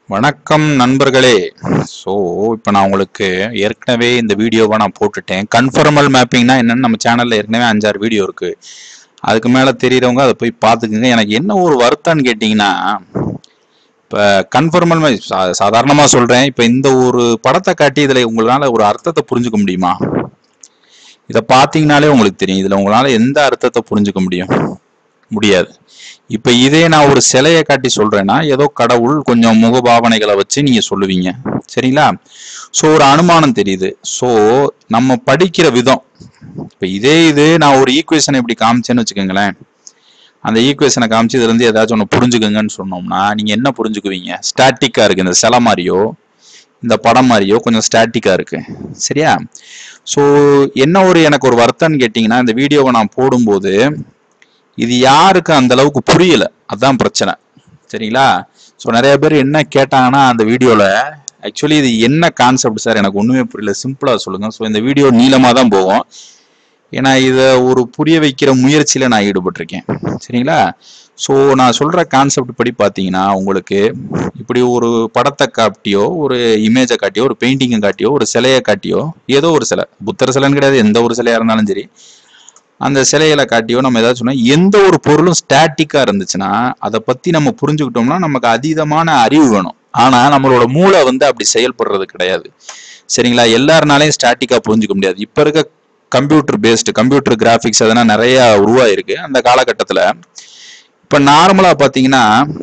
வணக்கம் நண்பர்களே ஸோ இப்போ நான் உங்களுக்கு ஏற்கனவே இந்த வீடியோவை நான் போட்டுட்டேன் கன்ஃபர்மல் மேப்பிங்னா என்னன்னு நம்ம சேனலில் ஏற்கனவே அஞ்சாறு வீடியோ இருக்கு அதுக்கு மேலே தெரியுறவங்க அதை போய் பார்த்துக்குங்க எனக்கு என்ன ஒரு வருத்தம்னு கேட்டிங்கன்னா இப்போ கன்ஃபர்மல் சாதாரணமாக சொல்கிறேன் இப்போ இந்த ஒரு படத்தை காட்டி இதில் உங்களால் ஒரு அர்த்தத்தை புரிஞ்சுக்க முடியுமா இதை பார்த்தீங்கனாலே உங்களுக்கு தெரியும் இதில் உங்களால் எந்த அர்த்தத்தை புரிஞ்சுக்க முடியும் முடியாது இப்ப இதே நான் ஒரு சிலையை காட்டி சொல்றேன்னா ஏதோ கடவுள் கொஞ்சம் முகபாவனைகளை வச்சு நீங்க சொல்லுவீங்க சரிங்களா சோ ஒரு அனுமானம் தெரியுது சோ நம்ம படிக்கிற விதம் இப்ப இதே இது நான் ஒரு ஈக்குவேஷனை இப்படி காமிச்சேன்னு வச்சுக்கோங்களேன் அந்த ஈக்குவேஷனை காமிச்சு இதுல இருந்து ஏதாச்சும் ஒன்று புரிஞ்சுக்குங்கன்னு சொன்னோம்னா நீங்க என்ன புரிஞ்சுக்குவீங்க ஸ்டாட்டிக்கா இருக்கு இந்த சிலை மாதிரியோ இந்த படம் மாதிரியோ கொஞ்சம் ஸ்டாட்டிக்கா இருக்கு சரியா ஸோ என்ன ஒரு எனக்கு ஒரு வருத்தம்னு கேட்டிங்கன்னா இந்த வீடியோவை நான் போடும்போது இது யாருக்கு அந்த அளவுக்கு புரியல அதான் பிரச்சனை சரிங்களா ஸோ நிறைய பேர் என்ன கேட்டாங்கன்னா அந்த வீடியோவில் ஆக்சுவலி இது என்ன கான்செப்ட் சார் எனக்கு ஒன்றுமே புரியல சிம்பிளாக சொல்லுங்கள் ஸோ இந்த வீடியோ நீளமாக தான் போகும் ஏன்னா இதை ஒரு புரிய வைக்கிற முயற்சியில் நான் ஈடுபட்டிருக்கேன் சரிங்களா ஸோ நான் சொல்கிற கான்செப்ட் படி பார்த்தீங்கன்னா உங்களுக்கு இப்படி ஒரு படத்தை காட்டியோ ஒரு இமேஜை காட்டியோ ஒரு பெயிண்டிங்கை காட்டியோ ஒரு சிலையை காட்டியோ ஏதோ ஒரு சிலை புத்தர் சிலைன்னு கிடையாது எந்த ஒரு சிலையாக இருந்தாலும் சரி அந்த சிலைகளை காட்டியோ நம்ம ஏதாச்சும் சொன்னா எந்த ஒரு பொருளும் ஸ்டாட்டிக்கா இருந்துச்சுன்னா அதை பத்தி நம்ம புரிஞ்சுக்கிட்டோம்னா நமக்கு அதீதமான அறிவு வேணும் ஆனா நம்மளோட மூளை வந்து அப்படி செயல்படுறது கிடையாது சரிங்களா எல்லாருனாலையும் ஸ்டாட்டிக்கா புரிஞ்சுக்க முடியாது இப்ப இருக்க கம்ப்யூட்டர் பேஸ்டு கம்ப்யூட்டர் கிராஃபிக்ஸ் அதெல்லாம் நிறைய உருவாயிருக்கு அந்த காலகட்டத்துல இப்ப நார்மலா பாத்தீங்கன்னா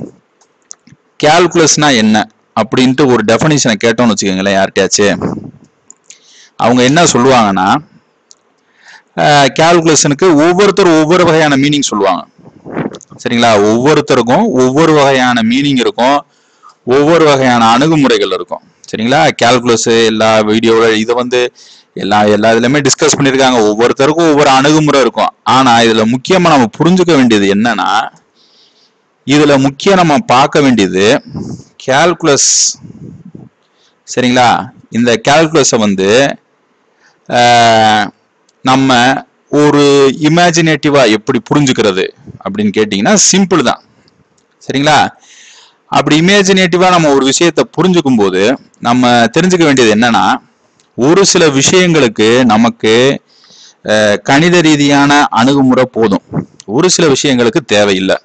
கேல்குலஸ்னா என்ன அப்படின்ட்டு ஒரு டெஃபனிஷனை கேட்டோம்னு வச்சுக்கோங்களேன் யார்கிட்டயாச்சு அவங்க என்ன சொல்லுவாங்கன்னா கேல்குலேஷனுக்கு ஒவ்வொருத்தரும் ஒவ்வொரு வகையான மீனிங் சொல்லுவாங்க சரிங்களா ஒவ்வொருத்தருக்கும் ஒவ்வொரு வகையான மீனிங் இருக்கும் ஒவ்வொரு வகையான அணுகுமுறைகள் இருக்கும் சரிங்களா கேல்குலஸ் எல்லா வீடியோவில் இதை வந்து எல்லா எல்லா இதுலையுமே டிஸ்கஸ் பண்ணியிருக்காங்க ஒவ்வொருத்தருக்கும் ஒவ்வொரு அணுகுமுறை இருக்கும் ஆனா இதுல முக்கியமா நம்ம புரிஞ்சுக்க வேண்டியது என்னன்னா இதுல முக்கியம் நம்ம பார்க்க வேண்டியது கேல்குலஸ் சரிங்களா இந்த கேல்குலஸை வந்து ஆஹ், நம்ம ஒரு இமேஜினேட்டிவா எப்படி புரிஞ்சுக்கிறது அப்படின்னு கேட்டிங்கன்னா சிம்பிள் தான் சரிங்களா அப்படி இமேஜினேட்டிவா நம்ம ஒரு விஷயத்தை புரிஞ்சுக்கும் போது நம்ம தெரிஞ்சுக்க வேண்டியது என்னன்னா ஒரு சில விஷயங்களுக்கு நமக்கு அஹ், கணித ரீதியான அணுகுமுறை போதும் ஒரு சில விஷயங்களுக்கு தேவையில்லை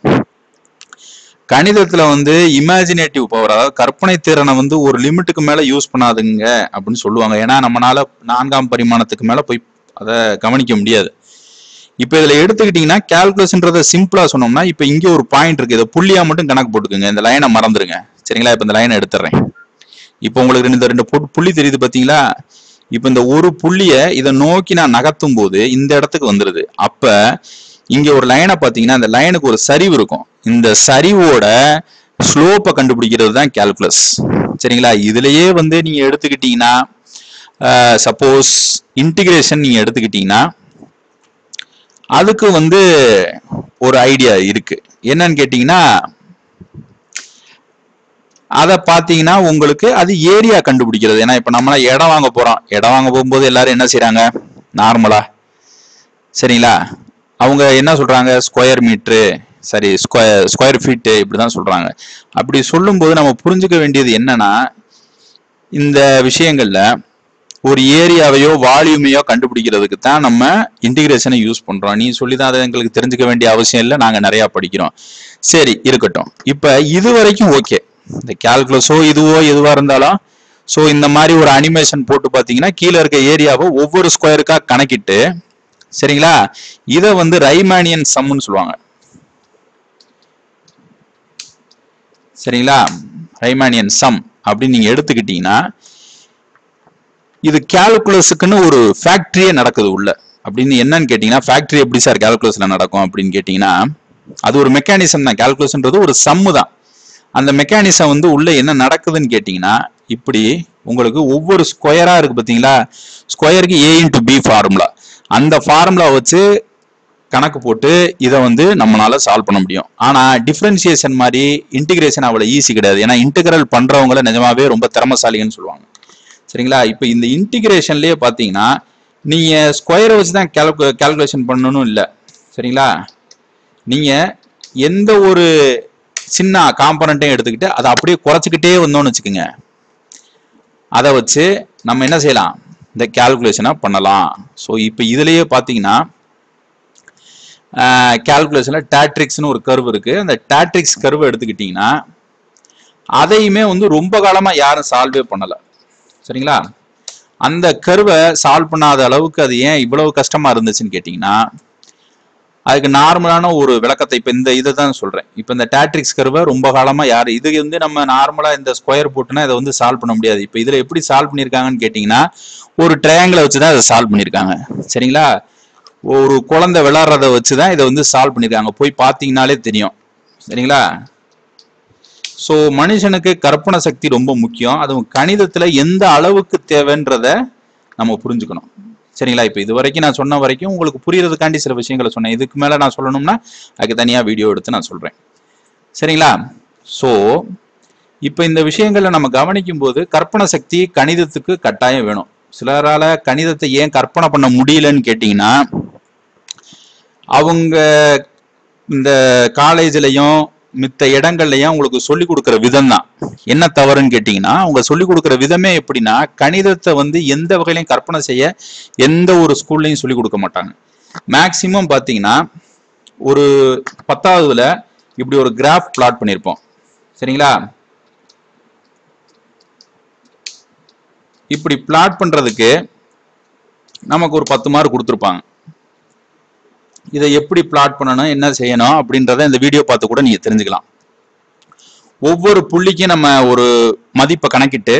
கணிதத்துல வந்து இமேஜினேட்டிவ் பவர் அதாவது கற்பனை திறனை வந்து ஒரு லிமிட்டுக்கு மேல யூஸ் பண்ணாதுங்க அப்படின்னு சொல்லுவாங்க ஏன்னா நம்மனால நான்காம் பரிமாணத்துக்கு மேல போய் அதை கவனிக்க முடியாது இப்போ இதுல எடுத்துக்கிட்டீங்கன்னா கால்குலேஷன்றத சிம்பிளா சொன்னோம்னா இப்போ இங்க ஒரு பாயிண்ட் இருக்கு இதை புள்ளியா மட்டும் கணக்கு போட்டுக்கோங்க இந்த லைனை மறந்துருங்க சரிங்களா இப்போ இந்த லைனை எடுத்துறேன் இப்போ உங்களுக்கு ரெண்டு ரெண்டு புட்- புள்ளி தெரியுது பாத்தீங்களா இப்போ இந்த ஒரு புள்ளிய இதை நோக்கி நான் நகர்த்தும் போது இந்த இடத்துக்கு வந்துருது அப்ப இங்க ஒரு லைனை பாத்தீங்கன்னா இந்த லைனுக்கு ஒரு சரிவு இருக்கும் இந்த சரிவோட ஸ்லோப்பை கண்டுபிடிக்கிறது தான் கால்குலஸ் சரிங்களா இதுலயே வந்து நீங்க எடுத்துக்கிட்டீங்கன்னா சப்போஸ் இன்டிகிரேஷன் நீங்க எடுத்துக்கிட்டீங்கன்னா அதுக்கு வந்து ஒரு ஐடியா இருக்கு என்னன்னு கேட்டீங்கன்னா அதை பார்த்தீங்கன்னா உங்களுக்கு அது ஏரியா கண்டுபிடிக்கிறது ஏன்னா இப்போ நம்மளாம் இடம் வாங்க போறோம் இடம் வாங்க போகும்போது எல்லாரும் என்ன செய்றாங்க நார்மலா சரிங்களா அவங்க என்ன சொல்றாங்க ஸ்கொயர் மீட்ரு சரி ஸ்கொயர் ஸ்கொயர் ஃபீட்டு இப்படிதான் சொல்றாங்க அப்படி சொல்லும்போது நம்ம புரிஞ்சுக்க வேண்டியது என்னன்னா இந்த விஷயங்கள்ல ஒரு ஏரியாவையோ வால்யூமையோ கண்டுபிடிக்கிறதுக்கு தான் நம்ம இன்டிகிரேஷனை யூஸ் பண்றோம் நீ சொல்லி தான் அதை எங்களுக்கு தெரிஞ்சுக்க வேண்டிய அவசியம் இல்லை நாங்க நிறைய படிக்கிறோம் சரி இருக்கட்டும் இப்ப இது வரைக்கும் ஓகே இந்த கால்குலஸோ இதுவோ எதுவா இருந்தாலும் ஸோ இந்த மாதிரி ஒரு அனிமேஷன் போட்டு பார்த்தீங்கன்னா கீழே இருக்க ஏரியாவை ஒவ்வொரு ஸ்கொயருக்கா கணக்கிட்டு சரிங்களா இதை வந்து ரைமானியன் சம்னு சொல்லுவாங்க சரிங்களா ரைமானியன் சம் அப்படின்னு நீங்க எடுத்துக்கிட்டீங்கன்னா இது கால்குலஸுக்குன்னு ஒரு ஃபேக்டரியே நடக்குது உள்ள அப்படின்னு என்னன்னு கேட்டீங்கன்னா ஃபேக்டரி எப்படி சார் கால்குலஸ்ல நடக்கும் அப்படின்னு கேட்டீங்கன்னா அது ஒரு மெக்கானிசம் தான் கால்குலஸ்ன்றது ஒரு சம்மு தான் அந்த மெக்கானிசம் வந்து உள்ள என்ன நடக்குதுன்னு கேட்டீங்கன்னா இப்படி உங்களுக்கு ஒவ்வொரு ஸ்கொயரா இருக்கு பாத்தீங்களா ஸ்கொயருக்கு ஏ இன்டு பி ஃபார்முலா அந்த ஃபார்முலா வச்சு கணக்கு போட்டு இதை வந்து நம்மளால சால்வ் பண்ண முடியும் ஆனா டிஃபரன்சியேஷன் மாதிரி இன்டிகிரேஷன் அவ்வளவு ஈஸி கிடையாது ஏன்னா இன்டிகிரல் பண்றவங்கள நிஜமாவே ரொம்ப திறமசாலின்னு சொல்லுவாங்க சரிங்களா இப்போ இந்த இன்டிகிரேஷன்லயே பாத்தீங்கன்னா நீங்க ஸ்கொயரை வச்சு தான் கால்குலேஷன் பண்ணணும் இல்லை சரிங்களா நீங்க எந்த ஒரு சின்ன காம்பனண்ட்டையும் எடுத்துக்கிட்டு அதை அப்படியே குறைச்சிக்கிட்டே வந்தோம்னு வச்சுக்கோங்க அதை வச்சு நம்ம என்ன செய்யலாம் இந்த கேல்குலேஷனை பண்ணலாம் ஸோ இப்போ இதுலயே பார்த்தீங்கன்னா கேல்குலேஷனில் டேட்ரிக்ஸ்னு ஒரு கர்வ் இருக்கு அந்த டேட்ரிக்ஸ் கர்வ் எடுத்துக்கிட்டிங்கன்னா அதையுமே வந்து ரொம்ப காலமாக யாரும் சால்வே பண்ணலை சரிங்களா அந்த கர்வை சால்வ் பண்ணாத அளவுக்கு அது ஏன் இவ்வளவு கஷ்டமா இருந்துச்சுன்னு கேட்டிங்கன்னா அதுக்கு நார்மலான ஒரு விளக்கத்தை இப்போ இந்த இதை தான் சொல்கிறேன் இப்போ இந்த டேட்ரிக்ஸ் கர்வை ரொம்ப காலமாக யார் இது வந்து நம்ம நார்மலாக இந்த ஸ்கொயர் போட்டுனா இதை வந்து சால்வ் பண்ண முடியாது இப்போ இதில் எப்படி சால்வ் பண்ணியிருக்காங்கன்னு கேட்டிங்கன்னா ஒரு ட்ரையாங்கிளை வச்சு தான் இதை சால்வ் பண்ணியிருக்காங்க சரிங்களா ஒரு குழந்தை விளாட்றத வச்சு தான் இதை வந்து சால்வ் பண்ணியிருக்காங்க போய் பார்த்தீங்கனாலே தெரியும் சரிங்களா ஸோ மனுஷனுக்கு கற்பனை சக்தி ரொம்ப முக்கியம் அதுவும் கணிதத்தில் எந்த அளவுக்கு தேவைன்றத நம்ம புரிஞ்சுக்கணும் சரிங்களா இப்போ இது வரைக்கும் நான் சொன்ன வரைக்கும் உங்களுக்கு புரியறதுக்காண்டி சில விஷயங்களை சொன்னேன் இதுக்கு மேலே நான் சொல்லணும்னா அதுக்கு தனியாக வீடியோ எடுத்து நான் சொல்கிறேன் சரிங்களா ஸோ இப்போ இந்த விஷயங்களை நம்ம கவனிக்கும் போது கற்பனை சக்தி கணிதத்துக்கு கட்டாயம் வேணும் சிலரால கணிதத்தை ஏன் கற்பனை பண்ண முடியலன்னு கேட்டிங்கன்னா அவங்க இந்த காலேஜ்லயும் மித்த இடங்கள்லயும் உங்களுக்கு சொல்லி கொடுக்குற விதம் தான் என்ன தவறுன்னு கேட்டிங்கன்னா அவங்க சொல்லி கொடுக்குற விதமே எப்படின்னா கணிதத்தை வந்து எந்த வகையிலையும் கற்பனை செய்ய எந்த ஒரு ஸ்கூல்லையும் சொல்லி கொடுக்க மாட்டாங்க மேக்சிமம் பார்த்தீங்கன்னா ஒரு பத்தாவதுல இப்படி ஒரு கிராஃப் பிளாட் பண்ணியிருப்போம் சரிங்களா இப்படி பிளாட் பண்றதுக்கு நமக்கு ஒரு பத்து மார்க் கொடுத்துருப்பாங்க இதை எப்படி பிளாட் பண்ணணும் என்ன செய்யணும் அப்படின்றத இந்த வீடியோ பார்த்து கூட நீங்க தெரிஞ்சுக்கலாம் ஒவ்வொரு புள்ளிக்கும் நம்ம ஒரு மதிப்பை கணக்கிட்டு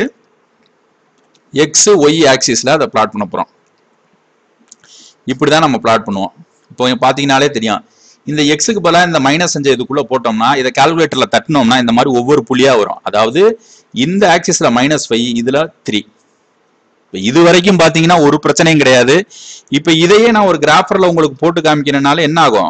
எக்ஸ் ஒய் ஆக்சிஸ்ல அதை பிளாட் பண்ண போறோம் இப்படிதான் நம்ம பிளாட் பண்ணுவோம் இப்போ இங்க பாத்தீங்கன்னாலே தெரியும் இந்த எக்ஸுக்கு பதிலாக இந்த மைனஸ் அஞ்சு இதுக்குள்ள போட்டோம்னா இதை கால்குலேட்டர்ல தட்டினோம்னா இந்த மாதிரி ஒவ்வொரு புள்ளியா வரும் அதாவது இந்த ஆக்சிஸ்ல மைனஸ் ஃபைவ் இதுல த்ரீ இப்போ இது வரைக்கும் பாத்தீங்கன்னா ஒரு பிரச்சனையும் கிடையாது இப்போ இதையே நான் ஒரு கிராஃபர்ல உங்களுக்கு போட்டு காமிக்கிறனால என்ன ஆகும்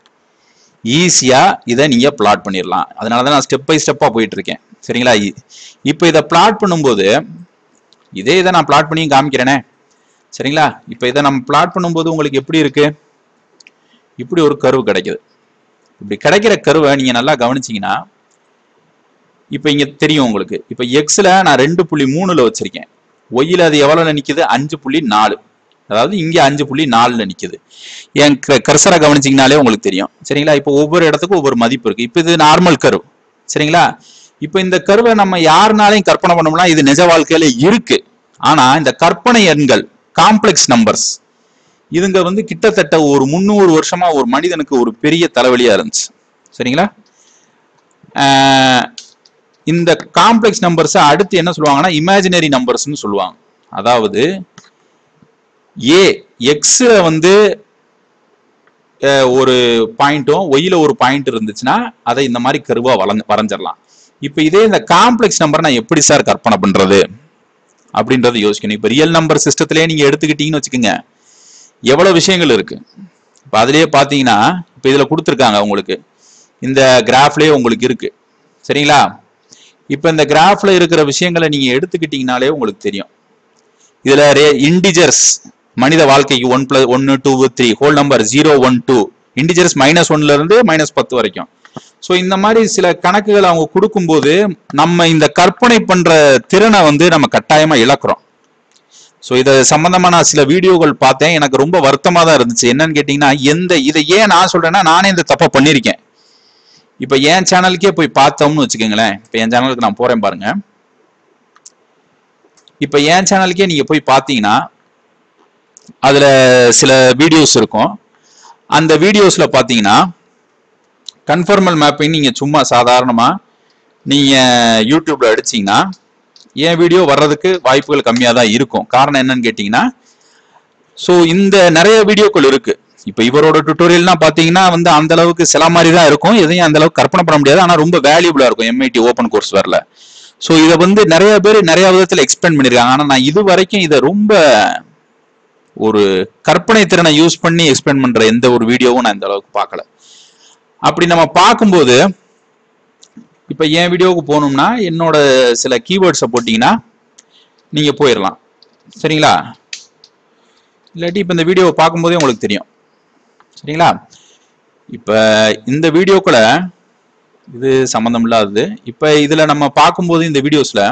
ஈஸியா இதை நீங்க பிளாட் பண்ணிடலாம் அதனால தான் நான் ஸ்டெப் பை ஸ்டெப்பா போயிட்டு இருக்கேன் சரிங்களா இ- இப்போ இதை பிளாட் பண்ணும்போது இதே இதை நான் பிளாட் பண்ணியும் காமிக்கிறேனே சரிங்களா இப்போ இதை நம்ம பிளாட் பண்ணும்போது உங்களுக்கு எப்படி இருக்கு இப்படி ஒரு கர்வு கிடைக்குது இப்படி கிடைக்கிற கருவை நீங்க நல்லா கவனிச்சீங்கன்னா இப்போ இங்க தெரியும் உங்களுக்கு இப்போ எக்ஸ்ல நான் ரெண்டு புள்ளி மூணுல வச்சிருக்கேன் ஒய்யில் அது எவ்வளவுல நிக்குது அஞ்சு புள்ளி நாலு அதாவது இங்க அஞ்சு புள்ளி நாலுல நிக்குது என் கர்சரை கவனிச்சீங்கனாலே உங்களுக்கு தெரியும் சரிங்களா இப்போ ஒவ்வொரு இடத்துக்கும் ஒவ்வொரு மதிப்பு இருக்கு இப்போ இது நார்மல் கர்வ் சரிங்களா இப்போ இந்த கருவை நம்ம யாருனாலையும் கற்பனை பண்ண முடியல இது நிஜ வாழ்க்கையில இருக்கு ஆனா இந்த கற்பனை எண்கள் காம்ப்ளெக்ஸ் நம்பர்ஸ் இதுங்க வந்து கிட்டத்தட்ட ஒரு முந்நூறு வருஷமா ஒரு மனிதனுக்கு ஒரு பெரிய தலைவலியா இருந்துச்சு சரிங்களா ஆஹ் இந்த காம்ப்ளெக்ஸ் நம்பர்ஸ் அடுத்து என்ன சொல்லுவாங்கன்னா இமேஜினரி நம்பர்ஸ்னு சொல்லுவாங்க அதாவது ஏ எக்ஸ்ல வந்து அஹ், ஒரு பாயிண்ட்டும் ஒய்ல ஒரு பாயிண்ட் இருந்துச்சுன்னா அதை இந்த மாதிரி கருவா வளர்ந்து வரைஞ்சிடலாம் இப்போ இதே இந்த காம்ப்ளெக்ஸ் நம்பர் நான் எப்படி சார் கற்பனை பண்றது அப்படின்றத யோசிக்கணும் இப்போ ரியல் நம்பர் சிஸ்டத்திலே நீங்க எடுத்துக்கிட்டீங்கன்னு வச்சுக்கோங்க எவ்வளவு விஷயங்கள் இருக்கு இப்போ அதுலயே பார்த்தீங்கன்னா இப்போ இதுல கொடுத்துருக்காங்க உங்களுக்கு இந்த கிராஃப்லயே உங்களுக்கு இருக்கு சரிங்களா இப்போ இந்த கிராஃப்ல இருக்கிற விஷயங்களை நீங்க எடுத்துக்கிட்டீங்கனாலே உங்களுக்கு தெரியும் இதுல இண்டிஜர்ஸ் மனித வாழ்க்கைக்கு ஒன் பிளஸ் ஒன்னு two three whole number zero one two integers minus ஒன்ல இருந்து மைனஸ் பத்து வரைக்கும் ஸோ இந்த மாதிரி சில கணக்குகள் அவங்க கொடுக்கும்போது நம்ம இந்த கற்பனை பண்ற திறனை வந்து நம்ம கட்டாயமா இழக்கிறோம் ஸோ இதை சம்பந்தமா நான் சில வீடியோகள் பார்த்தேன் எனக்கு ரொம்ப வருத்தமா தான் இருந்துச்சு என்னன்னு கேட்டிங்கன்னா எந்த இதை ஏன் நான் சொல்றேன்னா நானே இந்த தப்பை பண்ணியிருக்கேன் இப்போ என் சேனலுக்கே போய் பார்த்தோம்னு வச்சுக்கோங்களேன் இப்போ என் சேனலுக்கு நான் போறேன் பாருங்க இப்போ என் சேனலுக்கே நீங்க போய் பார்த்தீங்கன்னா அதுல சில வீடியோஸ் இருக்கும் அந்த வீடியோஸ்ல பார்த்தீங்கன்னா கன்ஃபர்மல் மேப்பிங் நீங்க சும்மா சாதாரணமா நீங்க யூடியூப்ல அடிச்சீங்கன்னா என் வீடியோ வர்றதுக்கு வாய்ப்புகள் கம்மியாக தான் இருக்கும் காரணம் என்னன்னு கேட்டிங்கன்னா ஸோ இந்த நிறைய வீடியோக்கள் இருக்கு இப்போ இவரோட டுட்டோரியல்னா பார்த்தீங்கன்னா வந்து அந்த அளவுக்கு சில மாதிரி தான் இருக்கும் எதையும் அந்த அளவுக்கு கற்பனை பண்ண முடியாது ஆனால் ரொம்ப வேல்யூபிளா இருக்கும் எம்ஐடி ஓப்பன் கோர்ஸ் வரல ஸோ இதை வந்து நிறைய பேர் நிறைய விதத்தில் எக்ஸ்பிளைன் பண்ணியிருக்காங்க ஆனால் நான் இது வரைக்கும் இதை ரொம்ப ஒரு கற்பனை திறனை யூஸ் பண்ணி எக்ஸ்பிளைன் பண்ற எந்த ஒரு வீடியோவும் நான் இந்த அளவுக்கு பார்க்கல அப்படி நம்ம பார்க்கும்போது இப்போ என் வீடியோவுக்கு போகணும்னா என்னோட சில கீவேர்ட்ஸை போட்டிங்கன்னா நீங்கள் போயிடலாம் சரிங்களா இல்லாட்டி இப்போ இந்த வீடியோவை பார்க்கும்போதே உங்களுக்கு தெரியும் சரிங்களா இப்போ இந்த வீடியோக்குள்ள இது சம்மந்தம் இல்லாதது இப்போ இதில் நம்ம பார்க்கும்போது இந்த வீடியோஸில்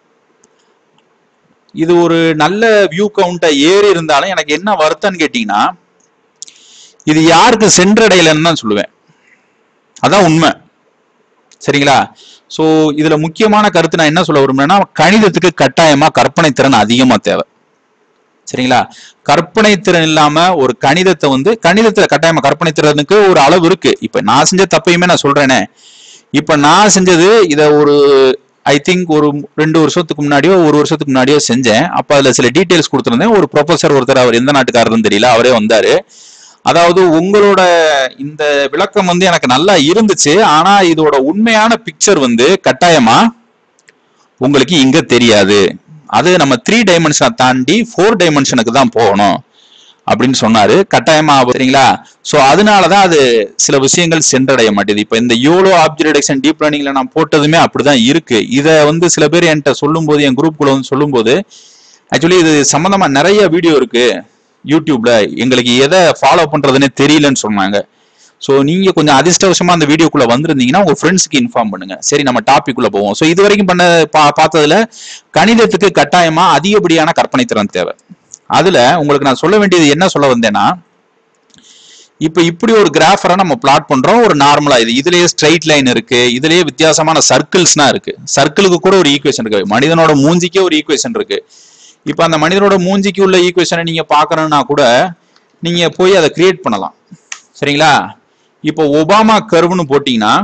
இது ஒரு நல்ல வியூ கவுண்ட்டை ஏறி இருந்தாலும் எனக்கு என்ன வருத்தம்னு கேட்டிங்கன்னா இது யாருக்கு சென்றடையலைன்னு தான் சொல்லுவேன் அதான் உண்மை சரிங்களா ஸோ இதுல முக்கியமான கருத்து நான் என்ன சொல்ல விரும்புறேன்னா கணிதத்துக்கு கட்டாயமா கற்பனை திறன் அதிகமா தேவை சரிங்களா கற்பனை திறன் இல்லாம ஒரு கணிதத்தை வந்து கணிதத்துல கட்டாயமா கற்பனை திறனுக்கு ஒரு அளவு இருக்கு இப்ப நான் செஞ்ச தப்பையுமே நான் சொல்றேனே இப்ப நான் செஞ்சது இத ஒரு ஐ திங்க் ஒரு ரெண்டு வருஷத்துக்கு முன்னாடியோ ஒரு வருஷத்துக்கு முன்னாடியோ செஞ்சேன் அப்ப அதுல சில டீடைல்ஸ் கொடுத்துருந்தேன் ஒரு ப்ரொஃபசர் ஒருத்தர் அவர் எந்த நாட்டுக்காரருன்னு தெரியல அவரே வந்தாரு அதாவது உங்களோட இந்த விளக்கம் வந்து எனக்கு நல்லா இருந்துச்சு ஆனா இதோட உண்மையான பிக்சர் வந்து கட்டாயமா உங்களுக்கு இங்க தெரியாது அது நம்ம த்ரீ டைமென்ஷனை தாண்டி ஃபோர் டைமென்ஷனுக்கு தான் போகணும் அப்படின்னு சொன்னாரு கட்டாயமா சரிங்களா சோ அதனாலதான் அது சில விஷயங்கள் சென்றடைய மாட்டேது இப்ப இந்த யோலோ ஆப்ஜெக்ட் டிடெக்ஷன் டீப் லேர்னிங்ல நான் போட்டதுமே அப்படிதான் இருக்கு இத வந்து சில பேர் என்கிட்ட சொல்லும்போது என் குரூப்குள்ள வந்து சொல்லும்போது ஆக்சுவலி இது சம்பந்தமா நிறைய வீடியோ இருக்கு யூடியூப்ல எங்களுக்கு எதை ஃபாலோ பண்றதுன்னே தெரியலன்னு சொன்னாங்க ஸோ நீங்க கொஞ்சம் அதிர்ஷ்டவசமா அந்த வீடியோக்குள்ள வந்திருந்தீங்கன்னா உங்க ஃப்ரெண்ட்ஸ்க்கு இன்ஃபார்ம் பண்ணுங்க சரி நம்ம டாபிக் உள்ள போவோம் ஸோ இது வரைக்கும் பண்ண பா பார்த்ததுல கணிதத்துக்கு கட்டாயமா அதிகப்படியான கற்பனை திறன் தேவை அதுல உங்களுக்கு நான் சொல்ல வேண்டியது என்ன சொல்ல வந்தேன்னா இப்ப இப்படி ஒரு கிராஃபரை நம்ம பிளாட் பண்றோம் ஒரு நார்மலா இது இதுலயே ஸ்ட்ரைட் லைன் இருக்கு இதுலயே வித்தியாசமான சர்க்கிள்ஸ்னா இருக்கு சர்க்கிளுக்கு கூட ஒரு ஈக்குவேஷன் இருக்கு மனிதனோட மூஞ்சிக்கே ஒரு ஈக்குவேஷன் இருக்கு இப்ப அந்த மனிதனோட மூஞ்சிக்கு உள்ள ஈக்குவேஷனை நீங்க பாக்கணும்னா கூட நீங்க போய் அதை கிரியேட் பண்ணலாம் சரிங்களா இப்போ ஒபாமா கர்வ்னு போட்டீங்கன்னா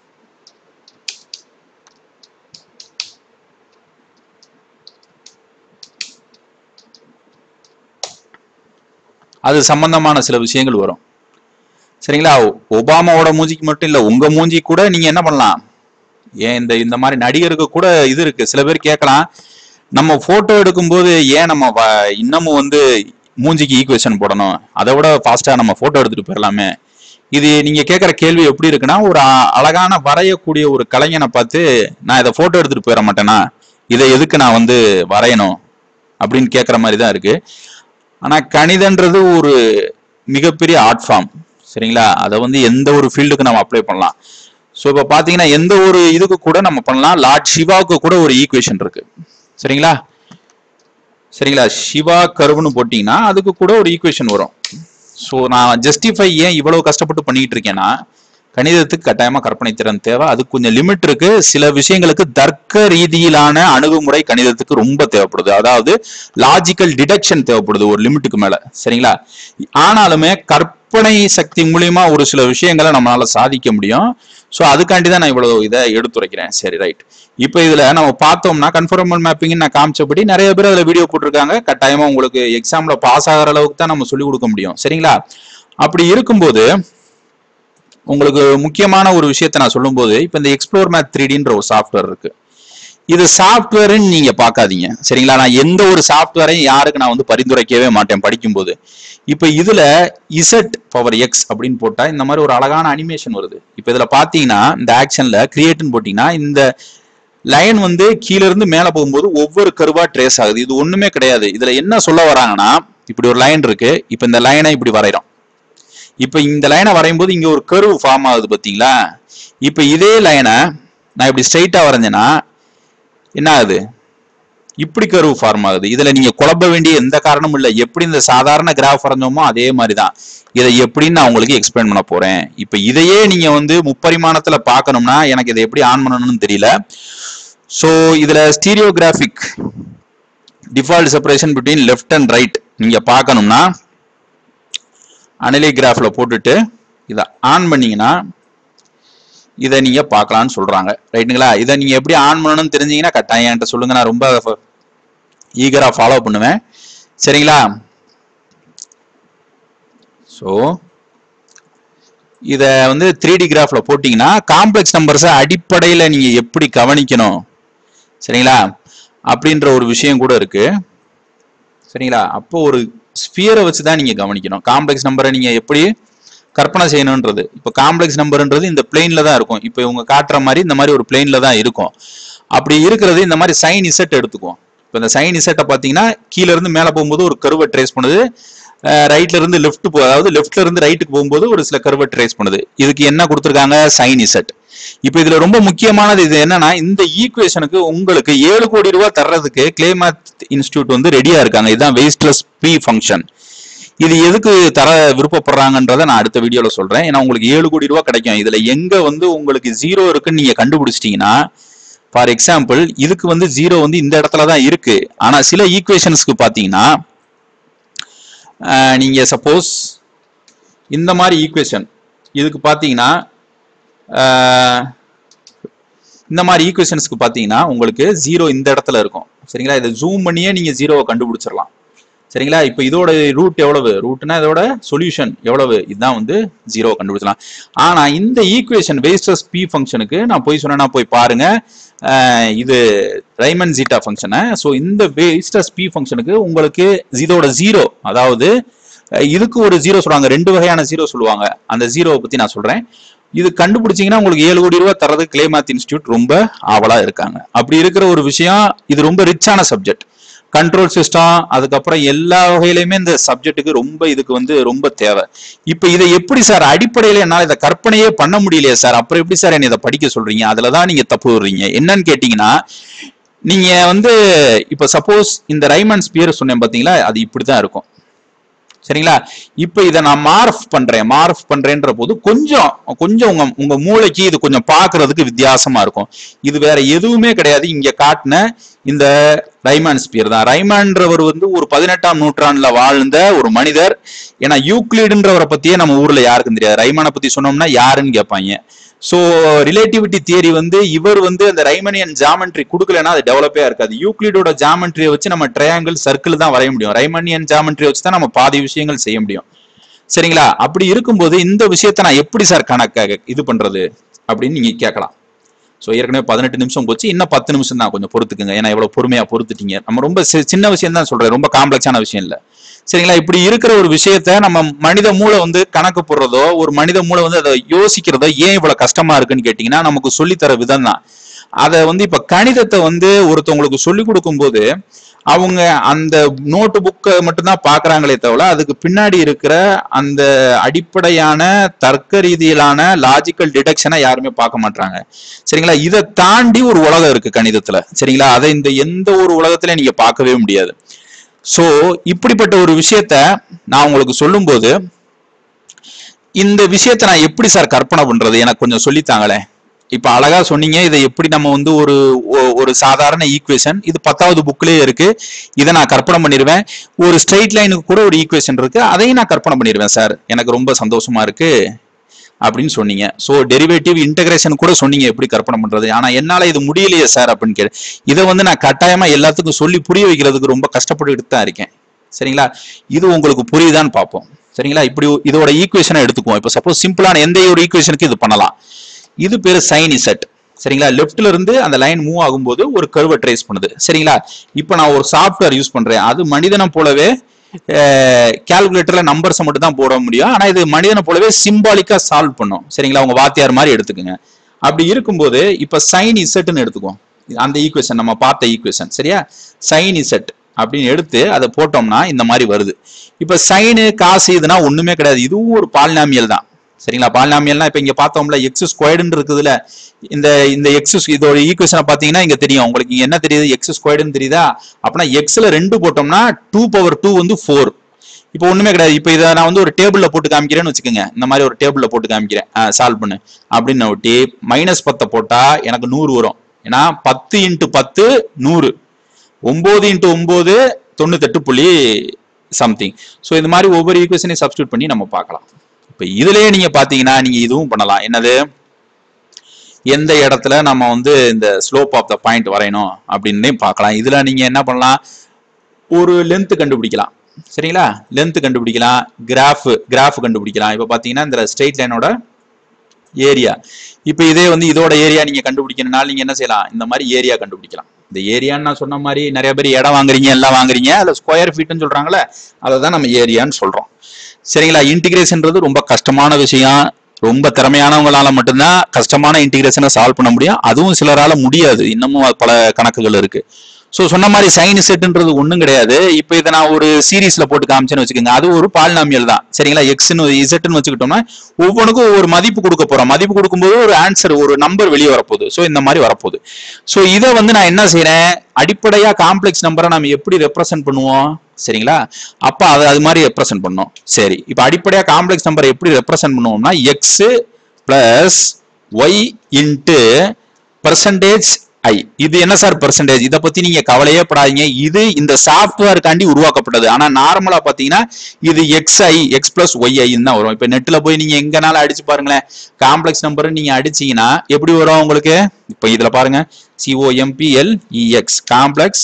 அது சம்பந்தமான சில விஷயங்கள் வரும் சரிங்களா ஒபாமாவோட மூஞ்சிக்கு மட்டும் இல்ல உங்க மூஞ்சி கூட நீங்க என்ன பண்ணலாம் ஏன் இந்த இந்த மாதிரி நடிகருக்கு கூட இது இருக்கு சில பேர் கேட்கலாம் நம்ம போட்டோ எடுக்கும்போது ஏன் நம்ம வ- இன்னமும் வந்து மூஞ்சிக்கு ஈக்குவேஷன் போடணும் அதை விட ஃபாஸ்டா நம்ம போட்டோ எடுத்துட்டு போயிடலாமே இது நீங்க கேட்குற கேள்வி எப்படி இருக்குன்னா ஒரு அ- அழகான வரையக்கூடிய ஒரு கலைஞனை பார்த்து நான் இதை போட்டோ எடுத்துட்டு போயிட மாட்டேனா இதை எதுக்கு நான் வந்து வரையணும் அப்படின்னு கேட்குற மாதிரி தான் இருக்கு ஆனா கணிதன்றது ஒரு மிகப்பெரிய ஆர்ட் ஃபார்ம் சரிங்களா அதை வந்து எந்த ஒரு ஃபீல்டுக்கு நம்ம அப்ளை பண்ணலாம் ஸோ இப்போ பார்த்தீங்கன்னா எந்த ஒரு இதுக்கு கூட நம்ம பண்ணலாம் லார்ட் சிவாவுக்கு கூட ஒரு ஈக்குவேஷன் இருக்கு சரிங்களா சரிங்களா சிவா கருவுன்னு போட்டிங்கன்னா அதுக்கு கூட ஒரு ஈக்குவேஷன் வரும் ஸோ நான் ஜஸ்டிஃபை ஏன் இவ்வளவு கஷ்டப்பட்டு பண்ணிட்டு இருக்கேன்னா கணிதத்துக்கு கட்டாயமா கற்பனை திறன் தேவை அதுக்கு கொஞ்சம் லிமிட் இருக்கு சில விஷயங்களுக்கு தர்க்க ரீதியிலான அணுகுமுறை கணிதத்துக்கு ரொம்ப தேவைப்படுது அதாவது லாஜிக்கல் டிடக்ஷன் தேவைப்படுது ஒரு லிமிட்டுக்கு மேல சரிங்களா ஆனாலுமே கற்பனை சக்தி மூலியமா ஒரு சில விஷயங்களை நம்மளால சாதிக்க முடியும் ஸோ அதுக்காண்டி தான் நான் இவ்வளவு இதை எடுத்துரைக்கிறேன் சரி ரைட் இப்போ இதுல நம்ம பார்த்தோம்னா கன்ஃபர்மல் மேப்பிங் நான் காமிச்சபடி நிறைய பேர் அதுல வீடியோ போட்டிருக்காங்க கட்டாயமா உங்களுக்கு எக்ஸாம்ல பாஸ் ஆகிற அளவுக்கு தான் நம்ம சொல்லிக் கொடுக்க முடியும் சரிங்களா அப்படி இருக்கும்போது உங்களுக்கு முக்கியமான ஒரு விஷயத்தை நான் சொல்லும்போது இப்போ இந்த எக்ஸ்ப்ளோர் மேத் த்ரீடின்ற ஒரு சாஃப்ட்வேர் இருக்கு இது சாஃப்ட்வேர்னு நீங்க பார்க்காதீங்க சரிங்களா நான் எந்த ஒரு சாஃப்ட்வேரையும் யாருக்கு நான் வந்து பரிந்துரைக்கவே மாட்டேன் படிக்கும்போது இப்போ இதுல இசட் பவர் எக்ஸ் அப்படின்னு போட்டா இந்த மாதிரி ஒரு அழகான அனிமேஷன் வருது இப்போ இதுல பாத்தீங்கன்னா இந்த ஆக்ஷன்ல கிரியேட்னு போட்டீங்கன்னா இந்த லைன் வந்து கீழ இருந்து மேல போகும்போது ஒவ்வொரு கருவா ட்ரேஸ் ஆகுது இது ஒண்ணுமே கிடையாது இதுல என்ன சொல்ல வராங்கன்னா இப்படி ஒரு லைன் இருக்கு இப்போ இந்த லைனை இப்படி வரைகிறோம் இப்போ இந்த லைனை வரையும் போது இங்க ஒரு கர்வ் ஃபார்ம் ஆகுது பாத்தீங்களா இப்போ இதே லைனை நான் இப்படி ஸ்ட்ரைட்டா வரைஞ்சேன்னா என்ன ஆகுது இப்படி கர்வ் ஃபார்ம் ஆகுது இதுல நீங்க குழப்ப வேண்டிய எந்த காரணமும் இல்லை எப்படி இந்த சாதாரண கிராஃப் வரைஞ்சோமோ அதே மாதிரி தான் இதை எப்படின்னு நான் உங்களுக்கு எக்ஸ்பிளைன் பண்ண போறேன் இப்போ இதையே நீங்க வந்து முப்பரிமாணத்துல பார்க்கணும்னா எனக்கு இதை எப்படி ஆன் பண்ணணும்னு தெரியல ஸோ இதுல stereographic default separation between left and right நீங்க பார்க்கணும்னா அனலி கிராஃப்ல போட்டுட்டு இதை ஆன் பண்ணீங்கன்னா இதை நீங்க பார்க்கலாம்னு சொல்றாங்க ரைட்டுங்களா இதை நீங்க எப்படி ஆன் பண்ணணும்னு தெரிஞ்சீங்கன்னா கட்டாயம் என்கிட்ட சொல்லுங்க நான் ரொம்ப ஈகரா ஃபாலோ பண்ணுவேன் சரிங்களா ஸோ இதை வந்து த்ரீ டி கிராஃப்ல போட்டிங்கன்னா காம்ப்ளெக்ஸ் நம்பர்ஸை அடிப்படையில் நீங்க எப்படி கவனிக்கணும் சரிங்களா அப்படின்ற ஒரு விஷயம் கூட இருக்கு சரிங்களா அப்போ ஒரு ஸ்பியரை வச்சு தான் நீங்க கவனிக்கணும் காம்ப்ளெக்ஸ் நம்பரை நீங்க எப்படி கற்பனை செய்யணுன்றது இப்போ காம்ப்ளெக்ஸ் நம்பர்ன்றது இந்த பிளெயின்ல தான் இருக்கும் இப்போ இவங்க காட்டுற மாதிரி இந்த மாதிரி ஒரு பிளெயின்ல தான் இருக்கும் அப்படி இருக்கிறது இந்த மாதிரி சைன் இசட் எடுத்துக்குவோம் இப்போ இந்த சைன் இசட்டை பார்த்தீங்கன்னா கீழ இருந்து மேலே போகும்போது ஒரு கருவை ட்ரேஸ் பண்ணுது ரைட்ல இருந்து லெஃப்ட் போ அதாவது லெஃப்ட்ல இருந்து ரைட்டுக்கு போகும்போது ஒரு சில கர்வை ட்ரேஸ் பண்ணுது இதுக்கு என்ன கொடுத்துருக்காங்க சைன் இசட் இப்போ இதுல ரொம்ப முக்கியமானது இது என்னன்னா இந்த ஈக்குவேஷனுக்கு உங்களுக்கு ஏழு கோடி ரூபாய் தர்றதுக்கு கிளேமேத் இன்ஸ்டியூட் வந்து ரெடியா இருக்காங்க இதுதான் வெயிஸ்ட்லெஸ் பி ஃபங்க்ஷன் இது எதுக்கு தர விருப்பப்படுறாங்கன்றத நான் அடுத்த வீடியோல சொல்றேன் ஏன்னா உங்களுக்கு ஏழு கோடி ரூபாய் கிடைக்கும் இதுல எங்க வந்து உங்களுக்கு ஜீரோ இருக்குன்னு நீங்க கண்டுபிடிச்சிட்டீங்கன்னா ஃபார் எக்ஸாம்பிள் இதுக்கு வந்து ஜீரோ வந்து இந்த இடத்துல தான் இருக்கு ஆனா சில ஈக்குவேஷன்ஸ்க்கு பாத்தீங்கன்னா ஆஹ், நீங்க சப்போஸ் இந்த மாதிரி ஈக்குவேஷன் இதுக்கு பாத்தீங்கன்னா ஆஹ், இந்த மாதிரி ஈக்குவேஷன்ஸ்க்கு பாத்தீங்கன்னா உங்களுக்கு ஜீரோ இந்த இடத்துல இருக்கும் சரிங்களா இதை ஜூம் பண்ணியே நீங்க ஜீரோவை கண்டுபிடிச்சிடலாம் சரிங்களா இப்போ இதோட ரூட் எவ்வளவு ரூட்னா இதோட சொல்யூஷன் எவ்வளவு இதுதான் வந்து ஜீரோ கண்டுபிடிச்சலாம் ஆனா இந்த ஈக்குவேஷன் வேஸ்டஸ் பி ஃபங்க்ஷனுக்கு நான் போய் சொன்னேன்னா போய் பாருங்க அஹ் இது ரைமன் ஜீட்டா ஃபங்க்ஷனை ஸோ இந்த வேஸ்டஸ் பி ஃபங்க்ஷனுக்கு உங்களுக்கு இதோட ஜீரோ அதாவது அஹ் இதுக்கு ஒரு ஜீரோ சொல்லுவாங்க ரெண்டு வகையான ஜீரோ சொல்லுவாங்க அந்த ஜீரோவை பத்தி நான் சொல்றேன் இது கண்டுபிடிச்சீங்கன்னா உங்களுக்கு ஏழு கோடி ரூபாய் தரது கிளேமாத் இன்ஸ்டியூட் ரொம்ப ஆவலா இருக்காங்க அப்படி இருக்கிற ஒரு விஷயம் இது ரொம்ப ரிச்சான சப்ஜெக்ட் கண்ட்ரோல் சிஸ்டம் அதுக்கப்புறம் எல்லா வகையிலுமே இந்த சப்ஜெக்ட்டுக்கு ரொம்ப இதுக்கு வந்து ரொம்ப தேவை இப்ப இதை எப்படி சார் அடிப்படையில என்னால இதை கற்பனையே பண்ண முடியலையே சார் அப்புறம் எப்படி சார் என்ன இதை படிக்க சொல்றீங்க அதுலதான் நீங்க தப்பு விடுறீங்க என்னன்னு கேட்டீங்கன்னா நீங்க வந்து இப்ப சப்போஸ் இந்த ரைமன் ஸ்பியர் சொன்னேன் பாத்தீங்களா அது இப்படிதான் இருக்கும் சரிங்களா இப்ப இதை நான் மார்ஃப் பண்றேன் மார்ஃப் பண்றேன்ற போது கொஞ்சம் கொஞ்சம் உங்க உங்க மூளைக்கு இது கொஞ்சம் பார்க்கிறதுக்கு வித்தியாசமா இருக்கும் இது வேற எதுவுமே கிடையாது இங்க காட்டின இந்த ரைமான் ஸ்பியர் தான் ரைமான்றவர் வந்து ஒரு பதினெட்டாம் நூற்றாண்டுல வாழ்ந்த ஒரு மனிதர் ஏன்னா யூக்ளிடுன்றவரை பத்தியே நம்ம ஊர்ல யாருக்கும் தெரியாது ரைமானை பத்தி சொன்னோம்னா யாருன்னு கேட்பாங்க ஸோ ரிலேட்டிவிட்டி தியரி வந்து இவர் வந்து அந்த ரைமனியன் ஜாமெட்ரி கொடுக்கலன்னா அது டெவலப்பே இருக்காது யூக்ளிடோட ஜாமெட்ரியை வச்சு நம்ம ட்ரையாங்கிள் சர்க்கிள் தான் வரைய முடியும் ரைமனியன் ஜாமெட்ரியை வச்சு தான் நம்ம பாதி விஷயங்கள் செய்ய முடியும் சரிங்களா அப்படி இருக்கும்போது இந்த விஷயத்தை நான் எப்படி சார் கணக்க இது பண்றது அப்படின்னு நீங்க கேட்கலாம் ஸோ ஏற்கனவே பதினெட்டு நிமிஷம் போச்சு இன்னும் பத்து நிமிஷம் தான் கொஞ்சம் பொறுத்துக்குங்க ஏன்னா எவ்வளவு பொறுமையா பொறுத்துட்டீங்க நம்ம ரொம்ப சி- சின்ன விஷயம் தான் சொல்றேன் ரொம்ப காம்ப்ளெக்ஸான விஷயம் இல்ல சரிங்களா இப்படி இருக்கிற ஒரு விஷயத்த நம்ம மனித மூளை வந்து கணக்கு போடுறதோ ஒரு மனித மூளை வந்து அதை யோசிக்கிறதோ ஏன் இவ்வளவு கஷ்டமா இருக்குன்னு கேட்டீங்கன்னா நமக்கு சொல்லித்தர விதம் தான் அதை வந்து இப்ப கணிதத்தை வந்து ஒருத்தவங்களுக்கு சொல்லி கொடுக்கும்போது அவங்க அந்த நோட்டு புக்கை மட்டும்தான் பாக்குறாங்களே தவிர அதுக்கு பின்னாடி இருக்கிற அந்த அடிப்படையான தர்க்க ரீதியிலான லாஜிக்கல் டிடக்ஷனை யாருமே பார்க்க மாட்டாங்க சரிங்களா இதை தாண்டி ஒரு உலகம் இருக்கு கணிதத்துல சரிங்களா அதை இந்த எந்த ஒரு உலகத்திலயும் நீங்க பார்க்கவே முடியாது சோ இப்படிப்பட்ட ஒரு விஷயத்த நான் உங்களுக்கு சொல்லும்போது இந்த விஷயத்தை நான் எப்படி சார் கற்பனை பண்றது எனக்கு கொஞ்சம் சொல்லித்தாங்களே இப்ப அழகா சொன்னீங்க இதை எப்படி நம்ம வந்து ஒரு ஒ- ஒரு சாதாரண ஈக்குவேஷன் இது பத்தாவது புக்லயே இருக்கு இதை நான் கற்பனை பண்ணிடுவேன் ஒரு ஸ்ட்ரெயிட் லைனுக்கு கூட ஒரு ஈக்குவேஷன் இருக்கு அதையும் நான் கற்பனை பண்ணிடுவேன் சார் எனக்கு ரொம்ப சந்தோஷமா இருக்கு அப்படின்னு சொன்னீங்க ஸோ டெரிவேட்டிவ் இன்டகிரேஷன் கூட சொன்னீங்க எப்படி கற்பனை பண்றது ஆனா என்னால இது முடியலையே சார் அப்படின்னு கேட்டு இதை வந்து நான் கட்டாயமா எல்லாத்துக்கும் சொல்லி புரிய வைக்கிறதுக்கு ரொம்ப கஷ்டப்பட்டுக்கிட்டு தான் இருக்கேன் சரிங்களா இது உங்களுக்கு புரியுதான்னு பார்ப்போம் சரிங்களா இப்படி இதோட ஈக்குவேஷனை எடுத்துக்குவோம் இப்போ சப்போஸ் சிம்பிளான எந்த ஒரு ஈக்குவேஷனுக்கு இது பண்ணலாம் இது பேரு சைன் இசட் சரிங்களா லெஃப்ட்ல இருந்து அந்த லைன் மூவ் ஆகும்போது ஒரு கர்வை ட்ரேஸ் பண்ணுது சரிங்களா இப்போ நான் ஒரு சாஃப்ட்வேர் யூஸ் பண்றேன் அது மனிதனை போலவே கால்குலேட்டர்ல நம்பர்ஸை மட்டும் தான் போட முடியும் ஆனா இது மனிதனை போலவே சிம்பாலிக்கா சால்வ் பண்ணும் சரிங்களா உங்க வாத்தியார் மாதிரி எடுத்துக்கோங்க அப்படி இருக்கும்போது இப்ப சைன் இசட்னு எடுத்துக்குவோம் அந்த ஈக்குவேஷன் நம்ம பார்த்த ஈக்குவேஷன் சரியா சைன் இசட் அப்படின்னு எடுத்து அதை போட்டோம்னா இந்த மாதிரி வருது இப்ப சைனு காசு இதுனா ஒண்ணுமே கிடையாது இதுவும் ஒரு பாலினாமியல் தான் சரிங்களா பாலினாமியல்னா இப்ப இங்க பார்த்தோம்ல எக்ஸ் ஸ்கொயர்டுன்னு இருக்குதுல இந்த இந்த எக்ஸ் இதோட ஈக்குவேஷனை பாத்தீங்கன்னா இங்க தெரியும் உங்களுக்கு இங்க என்ன தெரியுது எக்ஸ் ஸ்கொயர்டுன்னு தெரியுதா அப்படின்னா எக்ஸ்ல ரெண்டு போட்டோம்னா டூ பவர் டூ வந்து ஃபோர் இப்போ ஒண்ணுமே கிடையாது இப்போ இதை நான் வந்து ஒரு டேபிள்ல போட்டு காமிக்கிறேன்னு வச்சுக்கோங்க இந்த மாதிரி ஒரு டேபிள்ல போட்டு காமிக்கிறேன் சால்வ் பண்ணு அப்படின்னு ஒட்டி மைனஸ் பத்தை போட்டா எனக்கு நூறு வரும் ஏன்னா பத்து இன்ட்டு பத்து நூறு ஒன்பது இன்ட்டு ஒன்பது தொண்ணூத்தெட்டு புள்ளி சம்திங் ஸோ இந்த மாதிரி ஒவ்வொரு ஈக்குவேஷனையும் சப்ஸ்டியூட் பண்ணி நம்ம பார்க்கலாம் இப்போ இதுலயே நீங்க பாத்தீங்கன்னா நீங்க இதுவும் பண்ணலாம் என்னது எந்த இடத்துல நம்ம வந்து இந்த ஸ்லோப் ஆஃப் த பாயிண்ட் வரையணும் அப்படின்னு பார்க்கலாம் இதுல நீங்க என்ன பண்ணலாம் ஒரு லென்த் கண்டுபிடிக்கலாம் சரிங்களா லென்த் கண்டுபிடிக்கலாம் கிராஃப் கிராஃப் கண்டுபிடிக்கலாம் இப்போ பாத்தீங்கன்னா இந்த ஸ்ட்ரெயிட் லைனோட ஏரியா இப்போ இதே வந்து இதோட ஏரியா நீங்க கண்டுபிடிக்கணும்னால நீங்க என்ன செய்யலாம் இந்த மாதிரி ஏரியா கண்டுபிடிக்கலாம் இந்த ஏரியான்னு நான் சொன்ன மாதிரி நிறைய பேர் இடம் வாங்குறீங்க எல்லாம் வாங்குறீங்க அதுல ஸ்கொயர் ஃபீட்னு சொல்றாங்களே அதை தான் நம்ம ஏரியான்னு சொல்றோம் சரிங்களா இன்டிகிரேஷன்றது ரொம்ப கஷ்டமான விஷயம் ரொம்ப திறமையானவங்களால மட்டும்தான் கஷ்டமான இன்டிகிரேஷனை சால்வ் பண்ண முடியும் அதுவும் சிலரால முடியாது இன்னமும் பல கணக்குகள் இருக்கு ஸோ சொன்ன மாதிரி சைன் செட்ன்றது ஒன்றும் கிடையாது இப்போ இதை நான் ஒரு சீரீஸ்ல போட்டு காமிச்சேன்னு வச்சுக்கோங்க அது ஒரு பாலினாமியல் தான் சரிங்களா எக்ஸ்னு இசட்னு வச்சுக்கிட்டோம்னா ஒவ்வொன்றுக்கும் ஒவ்வொரு மதிப்பு கொடுக்க போறோம் மதிப்பு கொடுக்கும்போது ஒரு ஆன்சர் ஒரு நம்பர் வெளியே வரப்போகுது ஸோ இந்த மாதிரி வரப்போகுது ஸோ இதை வந்து நான் என்ன செய்றேன் அடிப்படையா காம்ப்ளெக்ஸ் நம்பரை நம்ம எப்படி ரெப்ரசென்ட் பண்ணுவோம் சரிங்களா அப்ப அது அது மாதிரி ரெப்ரசென்ட் பண்ணோம் சரி இப்போ அடிப்படையா காம்ப்ளெக்ஸ் நம்பரை எப்படி ரெப்ரசென்ட் பண்ணுவோம்னா X plus Y into percentage I இது என்ன சார் பெர்சன்டேஜ் இதை பத்தி நீங்க கவலையே படாதீங்க இது இந்த சாஃப்ட்வேருக்காண்டி உருவாக்கப்பட்டது ஆனா நார்மலா பாத்தீங்கன்னா இது X I X plus Y ஐன்னு தான் வரும் இப்ப நெட்ல போய் நீங்க எங்கனாலும் அடிச்சு பாருங்களேன் காம்ப்ளெக்ஸ் நம்பர் நீங்க அடிச்சீங்கன்னா எப்படி வரும் உங்களுக்கு இப்ப இதுல பாருங்க சிஓஎம்பிஎல் இஎக்ஸ் காம்ப்ளெக்ஸ்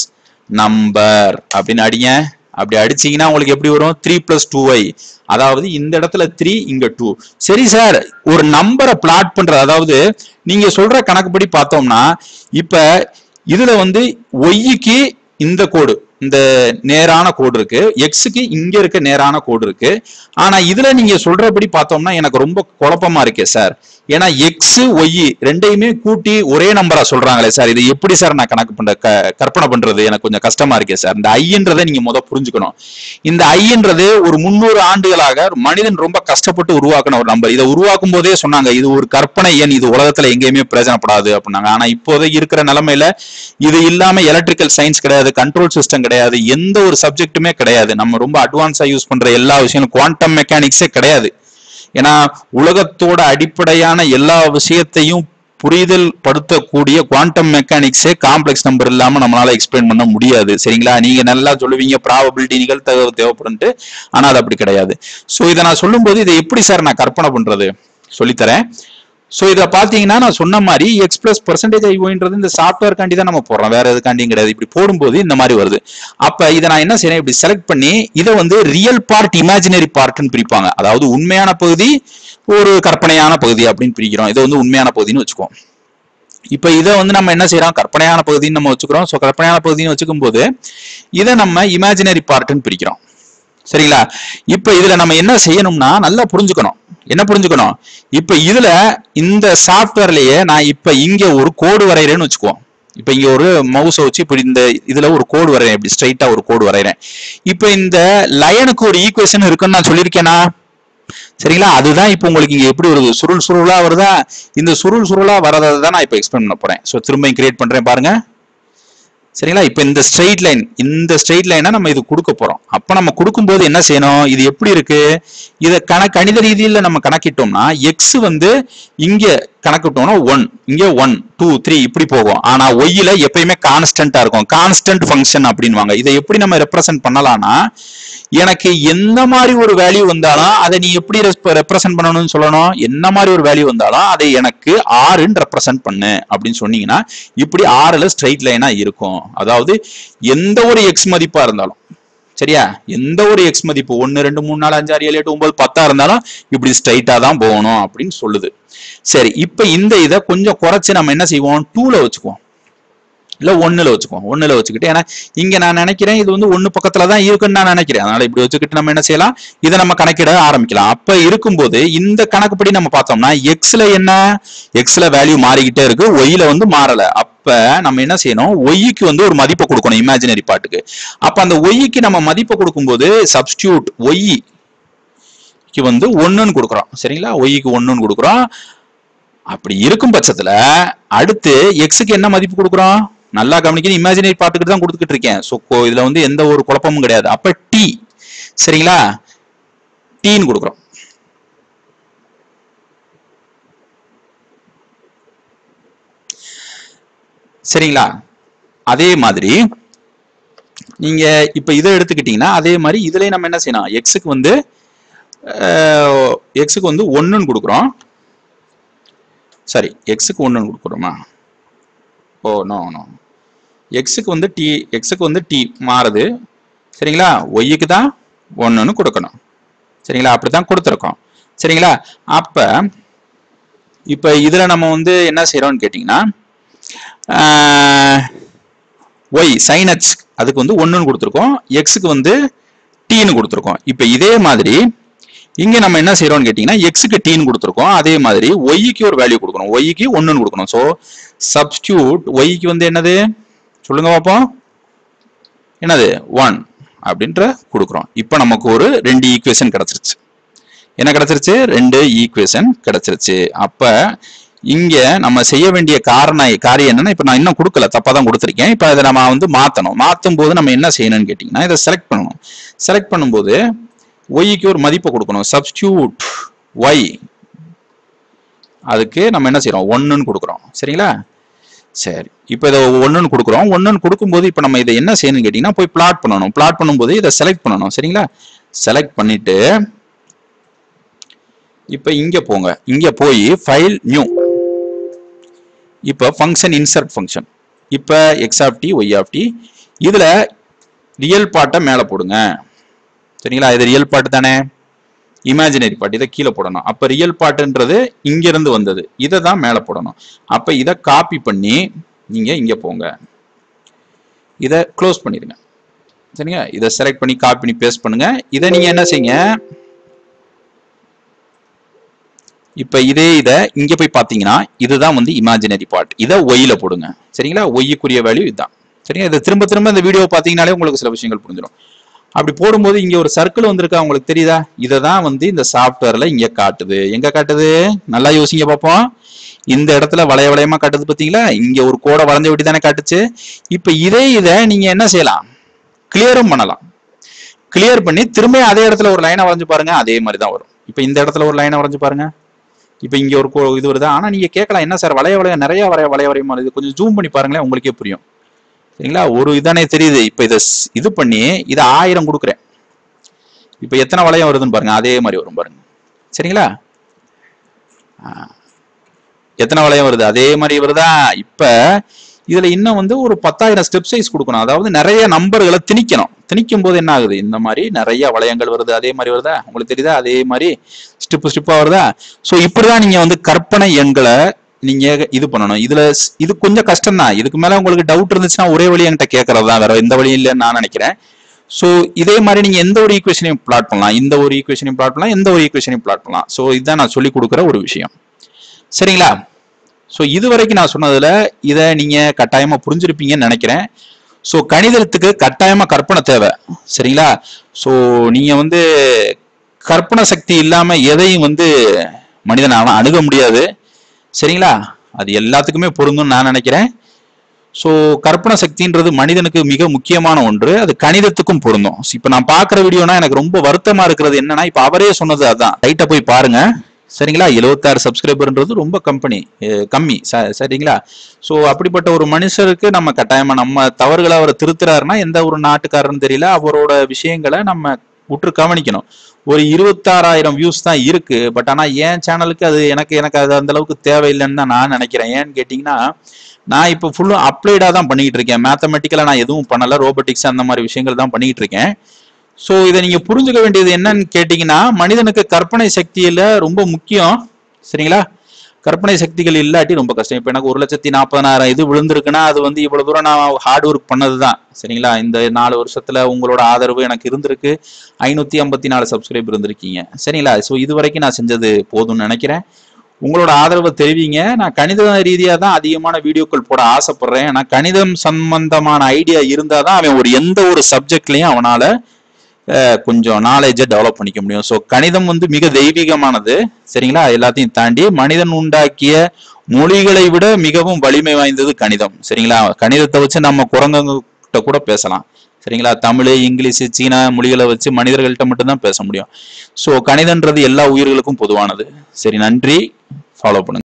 நம்பர் அப்படின்னு அடிங்க அப்படி அடிச்சீங்கன்னா உங்களுக்கு எப்படி வரும் த்ரீ பிளஸ் டூ ஒய் அதாவது இந்த இடத்துல த்ரீ இங்க டூ சரி சார் ஒரு நம்பரை பிளாட் பண்றது அதாவது நீங்க சொல்ற கணக்குப்படி பார்த்தோம்னா இப்ப இதுல வந்து ஒய்க்கு இந்த கோடு இந்த நேரான கோடு இருக்கு எக்ஸுக்கு இங்க இருக்க நேரான கோடு இருக்கு ஆனா இதுல நீங்க சொல்றபடி பார்த்தோம்னா எனக்கு ரொம்ப குழப்பமா இருக்கே சார் ஏன்னா எக்ஸ் ஒய் ரெண்டையுமே கூட்டி ஒரே நம்பரா சொல்றாங்களே சார் இது எப்படி சார் நான் கணக்கு பண்ற க- கற்பனை பண்றது எனக்கு கொஞ்சம் கஷ்டமா இருக்கே சார் இந்த ஐன்றதை நீங்க முத புரிஞ்சுக்கணும் இந்த ஐன்றது ஒரு முன்னூறு ஆண்டுகளாக ஒரு மனிதன் ரொம்ப கஷ்டப்பட்டு உருவாக்கின ஒரு நம்பர் இதை உருவாக்கும் போதே சொன்னாங்க இது ஒரு கற்பனை எண் இது உலகத்துல எங்கேயுமே பிரயோஜனப்படாது அப்படின்னாங்க ஆனா இப்போதைக்கு இருக்கிற நிலைமையில இது இல்லாம எலக்ட்ரிக்கல் சயின்ஸ் கிடையாது கண்ட்ரோல் சிஸ்டம் கிடையாது எந்த ஒரு சப்ஜெக்ட்டுமே கிடையாது நம்ம ரொம்ப அட்வான்ஸா யூஸ் பண்ற எல்லா விஷயங்களும் குவாண்டம் மெக்கானிக்ஸே கிடையாது ஏன்னா உலகத்தோட அடிப்படையான எல்லா விஷயத்தையும் புரிதல் படுத்தக்கூடிய குவாண்டம் மெக்கானிக்ஸே காம்ப்ளெக்ஸ் நம்பர் இல்லாம நம்மளால எக்ஸ்பிளைன் பண்ண முடியாது சரிங்களா நீங்க நல்லா சொல்லுவீங்க ப்ராபபிலிட்டி நிகழ்த்தகவு தேவைப்படுன்ட்டு ஆனா அது அப்படி கிடையாது சோ இதை நான் சொல்லும்போது இதை எப்படி சார் நான் கற்பனை பண்றது சொல்லித்தரேன் சோ இதை பாத்தீங்கன்னா நான் சொன்ன மாதிரி எக்ஸ் பிளஸ் பர்சன்டேஜ் ஐஓன்றது இந்த சாஃப்ட்வேர் காண்டி தான் நம்ம போடுறோம் வேற எதுக்காண்டியும் கிடையாது இப்படி போடும்போது இந்த மாதிரி வருது அப்ப இதை நான் என்ன செய்யறேன் இப்படி செலக்ட் பண்ணி இதை வந்து ரியல் பார்ட் இமேஜினரி பார்ட்னு பிரிப்பாங்க அதாவது உண்மையான பகுதி ஒரு கற்பனையான பகுதி அப்படின்னு பிரிக்கிறோம் இதை வந்து உண்மையான பகுதின்னு வச்சுக்குவோம் இப்ப இதை வந்து நம்ம என்ன செய்யறோம் கற்பனையான பகுதின்னு நம்ம வச்சுக்கிறோம் ஸோ கற்பனையான பகுதின்னு வச்சுக்கும் போது இதை நம்ம இமேஜினரி பார்ட்னு பிரிக்கிறோம் சரிங்களா இப்ப இதுல நம்ம என்ன செய்யணும்னா நல்லா புரிஞ்சுக்கணும் என்ன புரிஞ்சுக்கணும் இப்ப இதுல இந்த சாஃப்ட்வேர்லயே நான் இப்ப இங்க ஒரு கோடு வரைகிறேன்னு வச்சுக்குவோம் இப்ப இங்க ஒரு மவுஸை வச்சு இப்படி இந்த இதுல ஒரு கோடு வரைகிறேன் இப்படி ஸ்ட்ரைட்டா ஒரு கோடு வரைகிறேன் இப்ப இந்த லயனுக்கு ஒரு ஈக்குவேஷன் இருக்குன்னு நான் சொல்லியிருக்கேனா சரிங்களா அதுதான் இப்போ உங்களுக்கு இங்க எப்படி வருது சுருள் சுருளா வருதா இந்த சுருள் சுருளா வரதை தான் நான் இப்போ எக்ஸ்பிளைன் பண்ண போறேன் ஸோ திரும்ப கிரியேட் பண்றேன் பாருங்க சரிங்களா இப்போ இந்த ஸ்ட்ரெயிட் லைன் இந்த ஸ்ட்ரெயிட் லைனை நம்ம இது கொடுக்க போறோம் அப்ப நம்ம கொடுக்கும்போது என்ன செய்யணும் இது எப்படி இருக்கு இதை கண கணித ரீதியில நம்ம கணக்கிட்டோம்னா எக்ஸ் வந்து இங்க கணக்கிட்டோம்னா ஒன் இங்க ஒன் டூ த்ரீ இப்படி போகும் ஆனா ஒய்ல எப்பயுமே கான்ஸ்டன்டா இருக்கும் கான்ஸ்டன்ட் ஃபங்க்ஷன் அப்படின்வாங்க இதை எப்படி நம்ம ரெப்ரசென்ட் பண்ணலாம்னா எனக்கு எந்த மாதிரி ஒரு வேல்யூ வந்தாலும் அதை நீ எப்படி ரெப்ரசென்ட் பண்ணணும்னு சொல்லணும் என்ன மாதிரி ஒரு வேல்யூ வந்தாலும் அதை எனக்கு ஆறுன்னு ரெப்ரசென்ட் பண்ணு அப்படின்னு சொன்னீங்கன்னா இப்படி ஆறுல ஸ்ட்ரைட் லைனா இருக்கும் அதாவது எந்த ஒரு எக்ஸ் மதிப்பா இருந்தாலும் சரியா எந்த ஒரு எக்ஸ் மதிப்பு ஒன்னு ரெண்டு மூணு நாலு அஞ்சு ஆறு ஏழு எட்டு ஒன்பது பத்தா இருந்தாலும் இப்படி ஸ்ட்ரைட்டா தான் போகணும் அப்படின்னு சொல்லுது சரி இப்ப இந்த இதை கொஞ்சம் குறைச்சு நம்ம என்ன செய்வோம் டூல வச்சுக்குவோம் இல்ல ஒண்ணுல வச்சுக்குவோம் ஒண்ணுல வச்சுக்கிட்டு ஏன்னா இங்க நான் நினைக்கிறேன் இது வந்து ஒண்ணு பக்கத்துல தான் இருக்குன்னு நான் நினைக்கிறேன் அதனால இப்படி வச்சுக்கிட்டு நம்ம என்ன செய்யலாம் இதை நம்ம கணக்கிட ஆரம்பிக்கலாம் அப்ப இருக்கும்போது இந்த கணக்குப்படி நம்ம பார்த்தோம்னா எக்ஸ்ல என்ன எக்ஸ்ல வேல்யூ மாறிக்கிட்டே இருக்கு ஒய்ல வந்து மாறல அப்ப நம்ம என்ன செய்யணும் ஒய்க்கு வந்து ஒரு மதிப்பை கொடுக்கணும் இமேஜினரி பாட்டுக்கு அப்ப அந்த ஒய்க்கு நம்ம மதிப்பை கொடுக்கும்போது சப்ஸ்டியூட் ஒய் வந்து ஒண்ணுன்னு கொடுக்குறோம் சரிங்களா ஒய்க்கு ஒண்ணுன்னு கொடுக்குறோம் அப்படி இருக்கும் பட்சத்துல அடுத்து எக்ஸுக்கு என்ன மதிப்பு கொடுக்குறோம் நல்லா கவனிக்கணும் இமேஜினரி பார்ட்டுக்கிட்டு தான் கொடுத்துக்கிட்டு இருக்கேன் ஸோ இதுல வந்து எந்த ஒரு குழப்பமும் கிடையாது அப்ப டி சரிங்களா டீன்னு கொடுக்குறோம் சரிங்களா அதே மாதிரி நீங்க இப்ப இதை எடுத்துக்கிட்டீங்கன்னா அதே மாதிரி இதுலயே நம்ம என்ன செய்யணும் எக்ஸுக்கு வந்து எக்ஸுக்கு வந்து ஒன்றுன்னு கொடுக்குறோம் சரி எக்ஸுக்கு ஒன்றுன்னு கொடுக்குறோமா ஓ நோ நோ எக்ஸுக்கு வந்து டி எக்ஸுக்கு வந்து டி மாறுது சரிங்களா ஒய்யுக்கு தான் ஒன்றுன்னு கொடுக்கணும் சரிங்களா அப்படி தான் கொடுத்துருக்கோம் சரிங்களா அப்போ இப்போ இதில் நம்ம வந்து என்ன செய்கிறோம்னு கேட்டிங்கன்னா ஒய் சைன் ஹச் அதுக்கு வந்து ஒன்றுன்னு கொடுத்துருக்கோம் எக்ஸுக்கு வந்து டீன்னு கொடுத்துருக்கோம் இப்போ இதே மாதிரி இங்க நம்ம என்ன செய்யறோம்னு கேட்டீங்கன்னா எக்ஸுக்கு டீன்னு கொடுத்துருக்கோம் அதே மாதிரி ஒய்க்கு ஒரு வேல்யூ கொடுக்கணும் ஒய்க்கு ஒன்றுன்னு கொடுக்கணும் ஸோ சப்ஸ்டியூட் ஒய்க்கு வந்து என்னது சொல்லுங்க பார்ப்போம் என்னது ஒன் அப்படின்ற கொடுக்குறோம் இப்போ நமக்கு ஒரு ரெண்டு ஈக்குவேஷன் கிடைச்சிருச்சு என்ன கிடைச்சிருச்சு ரெண்டு ஈக்குவேஷன் கிடைச்சிருச்சு அப்ப இங்க நம்ம செய்ய வேண்டிய காரண காரியம் என்னன்னா இப்ப நான் இன்னும் கொடுக்கல தப்பா தான் கொடுத்துருக்கேன் இப்ப அதை நம்ம வந்து மாத்தணும் மாத்தும் போது நம்ம என்ன செய்யணும்னு கேட்டீங்கன்னா இதை செலக்ட் பண்ணணும் செலக்ட் பண்ணும்போது ஒய்க்கு ஒரு மதிப்பை கொடுக்கணும் சப்ஸ்டியூட் ஒய் அதுக்கு நம்ம என்ன செய்யறோம் ஒன்னுன்னு கொடுக்குறோம் சரிங்களா சரி இப்போ இதை ஒன்றுன்னு கொடுக்குறோம் ஒன்றுன்னு கொடுக்கும்போது இப்போ நம்ம இதை என்ன செய்யணும்னு கேட்டிங்கன்னா போய் பிளாட் பண்ணணும் பிளாட் பண்ணும்போது இதை செலக்ட் பண்ணணும் சரிங்களா செலக்ட் பண்ணிட்டு இப்போ இங்கே போங்க இங்கே போய் ஃபைல் நியூ இப்போ ஃபங்க்ஷன் இன்சர்ட் ஃபங்க்ஷன் இப்போ X of T Y of T இதில் ரியல் பார்ட்டை மேலே போடுங்க சரிங்களா இது ரியல் பார்ட் தானே இமேஜினரி பார்ட் இதை கீழே போடணும் அப்போ ரியல் பார்ட்டுன்றது இங்கிருந்து வந்தது இதை தான் மேலே போடணும் அப்போ இதை காப்பி பண்ணி நீங்கள் இங்கே போங்க இதை க்ளோஸ் பண்ணிடுங்க சரிங்க இதை செலக்ட் பண்ணி காப்பி பண்ணி பேஸ்ட் பண்ணுங்க இதை நீங்கள் என்ன செய்யுங்க இப்போ இதே இதை இங்கே போய் பார்த்தீங்கன்னா இதுதான் வந்து இமேஜினரி பார்ட் இதை ஒய்ல போடுங்க சரிங்களா ஒய்க்குரிய வேல்யூ இதுதான் சரிங்களா இதை திரும்ப திரும்ப இந்த வீடியோ பார்த்தீங்கனாலே உங்களுக்கு சில விஷயங்கள் புரிஞ்சிடும் அப்படி போடும்போது இங்க ஒரு சர்க்கிள் வந்திருக்கா உங்களுக்கு தெரியுதா இதை தான் வந்து இந்த சாஃப்ட்வேர்ல இங்க காட்டுது எங்க காட்டுது நல்லா யோசிங்க பார்ப்போம் இந்த இடத்துல வளைய வளையமா காட்டுது பாத்தீங்களா இங்க ஒரு கோடை வளைஞ்ச விட்டு தானே காட்டுச்சு இப்ப இதே இதை நீங்க என்ன செய்யலாம் கிளியரும் பண்ணலாம் கிளியர் பண்ணி திரும்ப அதே இடத்துல ஒரு லைனை வரைஞ்சு பாருங்க அதே மாதிரி தான் வரும் இப்ப இந்த இடத்துல ஒரு லைனை வரைஞ்சு பாருங்க இப்ப இங்க ஒரு கோ- இது வருது ஆனா நீங்க கேட்கலாம் என்ன சார் வளைய வளைய நிறைய வளைய வளைய வரைய மாதிரி கொஞ்சம் ஜூம் பண்ணி பாருங்களேன் உங்களுக்கே புரியும் சரிங்களா ஒரு இதானே தெரியுது இப்ப இதை ஸ்- இது பண்ணி இதை ஆயிரம் கொடுக்குறேன் இப்ப எத்தனை வளையம் வருதுன்னு பாருங்க அதே மாதிரி வரும் பாருங்க சரிங்களா ஆ. எத்தனை வளையம் வருது அதே மாதிரி வருதா இப்ப இதுல இன்னும் வந்து ஒரு பத்தாயிரம் ஸ்டெப் சைஸ் கொடுக்கணும் அதாவது நிறைய நம்பர்களை திணிக்கணும் திணிக்கும் போது என்ன ஆகுது இந்த மாதிரி நிறைய வளையங்கள் வருது அதே மாதிரி வருதா உங்களுக்கு தெரியுதா அதே மாதிரி ஸ்டெப் ஸ்டெப்பா வருதா சோ இப்படிதான் நீங்க வந்து கற்பனை எண்களை நீங்க இது பண்ணணும் இதுல ஸ்- இது கொஞ்சம் கஷ்டம் தான் இதுக்கு மேல உங்களுக்கு டவுட் இருந்துச்சுன்னா ஒரே வழி என்கிட்ட கேட்கறது தான் வேற எந்த வழியும் இல்லைன்னு நான் நினைக்கிறேன் சோ இதே மாதிரி நீங்க எந்த ஒரு ஈக்குவேஷனையும் பிளாட் பண்ணலாம் இந்த ஒரு ஈக்குவேஷனையும் பிளாட் பண்ணலாம் எந்த ஒரு ஈக்குவேஷனையும் பிளாட் பண்ணலாம் சோ இதுதான் நான் சொல்லி கொடுக்குற ஒரு விஷயம் சரிங்களா சோ இது வரைக்கும் நான் சொன்னதுல இதை நீங்க கட்டாயமா புரிஞ்சிருப்பீங்கன்னு நினைக்கிறேன் சோ கணிதத்துக்கு கட்டாயமா கற்பனை தேவை சரிங்களா சோ நீங்க வந்து கற்பனை சக்தி இல்லாம எதையும் வந்து மனிதன் அவன் அணுக முடியாது சரிங்களா அது எல்லாத்துக்குமே பொருந்தும்னு நான் நினைக்கிறேன் ஸோ கற்பனை சக்தின்றது மனிதனுக்கு மிக முக்கியமான ஒன்று அது கணிதத்துக்கும் பொருந்தும் இப்போ நான் பார்க்குற வீடியோனா எனக்கு ரொம்ப வருத்தமா இருக்கிறது என்னன்னா இப்போ அவரே சொன்னது அதான் ரைட்டா போய் பாருங்க சரிங்களா எழுபத்தாறு சப்ஸ்கிரைபர்ன்றது ரொம்ப கம்பெனி கம்மி ச- சரிங்களா ஸோ அப்படிப்பட்ட ஒரு மனுஷருக்கு நம்ம கட்டாயமா நம்ம தவறுகளை அவர் திருத்துறாருன்னா எந்த ஒரு நாட்டுக்காரன்னு தெரியல அவரோட விஷயங்களை நம்ம உற்று கவனிக்கணும் ஒரு இருபத்தாறாயிரம் வியூஸ் தான் இருக்கு பட் ஆனா என் சேனலுக்கு அது எனக்கு எனக்கு அது அந்த அளவுக்கு தேவையில்லைன்னு தான் நான் நினைக்கிறேன் ஏன்னு கேட்டிங்கன்னா நான் இப்போ ஃபுல்லும் அப்ளைடாக தான் பண்ணிக்கிட்டு இருக்கேன் மேத்தமெட்டிக்கலாக நான் எதுவும் பண்ணல ரோபோட்டிக்ஸ் அந்த மாதிரி விஷயங்கள் தான் பண்ணிக்கிட்டு இருக்கேன் ஸோ இதை நீங்க புரிஞ்சுக்க வேண்டியது என்னன்னு கேட்டிங்கன்னா மனிதனுக்கு கற்பனை சக்தியில ரொம்ப முக்கியம் சரிங்களா கற்பனை சக்திகள் இல்லாட்டி ரொம்ப கஷ்டம் இப்போ எனக்கு ஒரு லட்சத்தி நாற்பதனாயிரம் இது விழுந்திருக்குன்னா அது வந்து இவ்வளவு தூரம் நான் ஹார்ட் ஒர்க் பண்ணது தான் சரிங்களா இந்த நாலு வருஷத்துல உங்களோட ஆதரவு எனக்கு இருந்திருக்கு ஐநூத்தி ஐம்பத்தி நாலு சப்ஸ்கிரைப் இருந்திருக்கீங்க சரிங்களா ஸோ இது வரைக்கும் நான் செஞ்சது போதும்னு நினைக்கிறேன் உங்களோட ஆதரவை தெரிவிங்க நான் கணித ரீதியா தான் அதிகமான வீடியோக்கள் போட ஆசைப்படுறேன் ஆனா கணிதம் சம்பந்தமான ஐடியா இருந்தாதான் அவன் ஒரு எந்த ஒரு சப்ஜெக்ட்லயும் அவனால அஹ், கொஞ்சம் நாலேஜை டெவலப் பண்ணிக்க முடியும் ஸோ கணிதம் வந்து மிக தெய்வீகமானது சரிங்களா எல்லாத்தையும் தாண்டி மனிதன் உண்டாக்கிய மொழிகளை விட மிகவும் வலிமை வாய்ந்தது கணிதம் சரிங்களா கணிதத்தை வச்சு நம்ம குரங்குகிட்ட கூட பேசலாம் சரிங்களா தமிழ் இங்கிலீஷ் சீன மொழிகளை வச்சு மனிதர்கள்ட்ட மட்டும்தான் பேச முடியும் ஸோ கணிதன்றது எல்லா உயிர்களுக்கும் பொதுவானது சரி நன்றி ஃபாலோ பண்ணுங்க